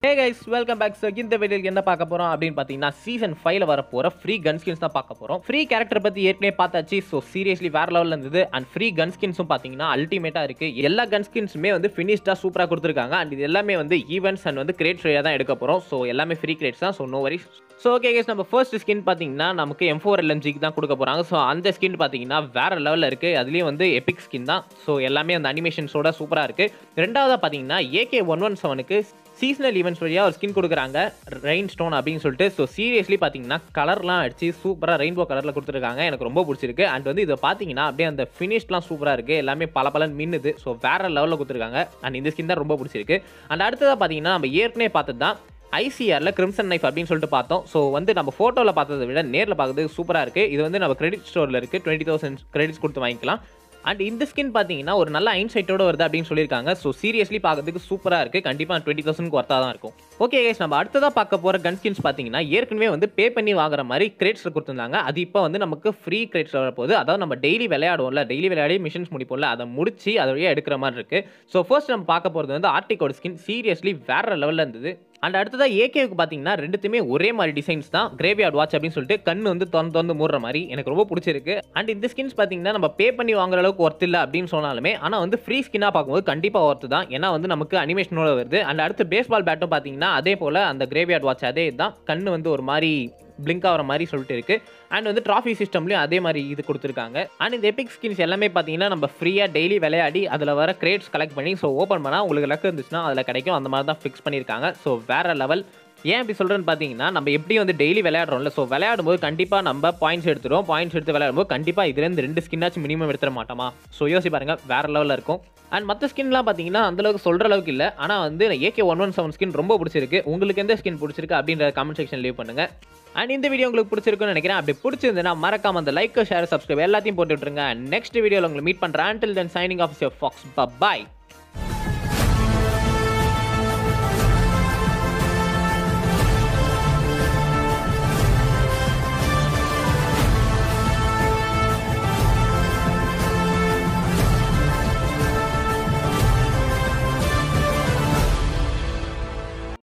ஹே guys welcome back so இந்த வீடியோக்கு என்ன பார்க்க போகிறோம் அப்படின்னு பார்த்தீங்கன்னா சீசன் ஃபைவ்ல வர போகிற ஃப்ரீ கன் ஸ்கின்ஸ் தான் பார்க்க போகிறோம் ஃப்ரீ கேரக்டர் பற்றி ஏற்கனவே பார்த்தாச்சு ஸோ சீரியஸ்லி வேற லெவலில் இருந்தது அண்ட் ஃப்ரீ கன் ஸ்கின்ஸும் பார்த்தீங்கன்னா அல்டிமேட்டாக இருக்குது எல்லா கன் ஸ்கின்ஸுமே வந்து ஃபினிஷ்டாக சூப்பராக கொடுத்துருக்காங்க அண்ட் இது எல்லாமே வந்து ஈவெண்ட்ஸ் அண்ட் வந்து கிரேட் ஃப்ரீயாக தான் எடுக்க போகிறோம் ஸோ எல்லாமே ஃப்ரீ கிரேட்ஸ் தான் so no worry so okay guys நம்ம ஃபர்ஸ்ட் ஸ்கின் பார்த்தீங்கன்னா நமக்கு எம் ஃபோர் எல்எம்ஜிக்கு தான் கொடுக்க போகிறாங்க ஸோ அந்த ஸ்கின் பார்த்தீங்கன்னா வேற லெவலில் இருக்குது அதுலேயும் வந்து எபிக் ஸ்கின் தான் ஸோ எல்லாமே அந்த அனிமேஷன்ஸோட சூப்பராக இருக்குது ரெண்டாவதாக பார்த்தீங்கன்னா ஏகே ஒன் ஒன் செவனுக்கு சீசனல் ஈவெண்ட்ஸ் வழியாக ஒரு ஸ்கின் கொடுக்குறாங்க ரெயின் ஸ்டோன் அப்படின்னு சொல்லிட்டு ஸோ சீரியஸ்லி பார்த்தீங்கன்னா கலர்லாம் அடிச்சு சூப்பராக ரெயின்போ கலரில் கொடுத்துருக்காங்க எனக்கு ரொம்ப பிடிச்சிருக்கு அண்ட் வந்து இதை பார்த்தீங்கன்னா அப்படியே அந்த ஃபினிஷ்லாம் சூப்பராக இருக்குது எல்லாமே பல பலன் மின்னுது ஸோ வேற லெவலில் கொடுத்துருக்காங்க அண்ட் இந்த ஸ்கின் தான் ரொம்ப பிடிச்சிருக்கு அண்ட் அடுத்ததாக பார்த்தீங்கன்னா நம்ம ஏற்கனவே பார்த்தது தான் ஐசிஆரில் கிரிம்சன் நைஃப் அப்படின்னு சொல்லிட்டு பார்த்தோம் ஸோ வந்து நம்ம ஃபோட்டோவில் பார்த்ததை விட நேரில் பார்க்கறது சூப்பராக இருக்குது இது வந்து நம்ம கிரெடிட் ஸ்டோரில் இருக்குது டுவெண்ட்டி தௌசண்ட் கிரெடிட்ஸ் கொடுத்து வாங்கிக்கலாம் அண்ட் இந்த ஸ்கின் பார்த்தீங்கன்னா ஒரு நல்ல ஐன்சைட்டோட வருது அப்படின்னு சொல்லியிருக்காங்க ஸோ சீரியஸ்லி பார்க்கறதுக்கு சூப்பராக இருக்குது கண்டிப்பாக டுவெண்ட்டி தௌசண்ட்க்கு ஒர்த்தாக தான் இருக்கும் ஓகே கைஸ் நம்ம அடுத்ததாக பார்க்க போகிற கன் ஸ்கின்ஸ் பார்த்தீங்கன்னா ஏற்கனவே வந்து பே பண்ணி வாங்குற மாதிரி கிரேட்ஸில் கொடுத்துருந்தாங்க அது இப்போ வந்து நமக்கு ஃப்ரீ கிரேட்ஸ் வரப்போகுது அதாவது நம்ம டெய்லி விளையாடுவோம்ல டெய்லி விளையாடி மிஷின்ஸ் முடிப்போம்ல அதை முடிச்சு அதை வழியாக எடுக்கிற மாதிரி இருக்குது ஸோ ஃபர்ஸ்ட் நம்ம பார்க்க போகிறது வந்து ஆர்டிகோட ஸ்கின் சீரியஸ்லி வேற லெவலில் இருந்தது அண்ட் அடுத்ததாக ஏகேவுக்கு பார்த்தீங்கன்னா ரெண்டுத்துமே ஒரே மாதிரி டிசைன்ஸ் தான் கிரேவியார்ட் வாட்ச் அப்படின்னு சொல்லிட்டு கண்ணு வந்து திறந்து திறந்து மூடுற மாதிரி எனக்கு ரொம்ப பிடிச்சிருக்கு அண்ட் இந்த ஸ்கின்ஸ் பார்த்தீங்கன்னா நம்ம பே பண்ணி வாங்குற அளவுக்கு ஒர்த் இல்லை அப்படின்னு சொன்னாலுமே ஆனால் வந்து ஃப்ரீ ஸ்கின்னாக பார்க்கும்போது கண்டிப்பாக ஒர்த்து தான் ஏன்னா வந்து நமக்கு அனிமேஷனோட வருது அண்ட் அடுத்து பேஸ்பால் பேட்டும் பார்த்தீங்கன்னா அதே போல் அந்த கிரேவியார்ட் வாட்ச் அதே தான் கண்ணு வந்து ஒரு மாதிரி பிளிங்க் ஆகிற மாதிரி சொல்லிட்டு இருக்கு அண்ட் வந்து ட்ராஃபி சிஸ்டம்லையும் அதே மாதிரி இது கொடுத்துருக்காங்க அண்ட் இந்த எபிக் ஸ்கின்ஸ் எல்லாமே பார்த்தீங்கன்னா நம்ம ஃப்ரீயாக டெய்லி விளையாடி அதில் வர கிரேட்ஸ் கலெக்ட் பண்ணி ஸோ ஓப்பன் பண்ணால் உங்களுக்கு லக் இருந்துச்சுன்னா அதில் கிடைக்கும் அந்த மாதிரி தான் ஃபிக்ஸ் பண்ணியிருக்காங்க ஸோ வேற லெவல் ஏன் இப்படி சொல்கிறேன்னு பார்த்தீங்கன்னா நம்ம எப்படி வந்து டெய்லி விளையாடுறோம்ல ஸோ விளையாடும் போது கண்டிப்பாக நம்ம பாயிண்ட்ஸ் எடுத்துருவோம் பாயிண்ட்ஸ் எடுத்து விளையாடும்போது கண்டிப்பாக இதுலேருந்து ரெண்டு ஸ்கின்னாச்சும் மினிமம் எடுத்துட மாட்டோமா ஸோ யோசி பாருங்கள் வேற லெவலில் இருக்கும் அண்ட் மற்ற ஸ்கின்லாம் பார்த்தீங்கன்னா அந்தளவுக்கு சொல்கிற அளவுக்கு இல்லை ஆனால் வந்து AK one one seven skin ரொம்ப பிடிச்சிருக்கு உங்களுக்கு எந்த ஸ்கின் பிடிச்சிருக்கு அப்படின்ற கமெண்ட் செக்ஷன் லீவ் பண்ணுங்கள் அண்ட் இந்த வீடியோ உங்களுக்கு பிடிச்சிருக்குன்னு நினைக்கிறேன் அப்படி பிடிச்சிருந்ததுன்னா மறக்காம அந்த லைக் ஷேர் சப்ஸ்கிரைப் எல்லாத்தையும் போட்டு விட்டுருங்க நெக்ஸ்ட் வீடியோவில் உங்களை மீட் பண்ணுறேன் until then signing off your fox bye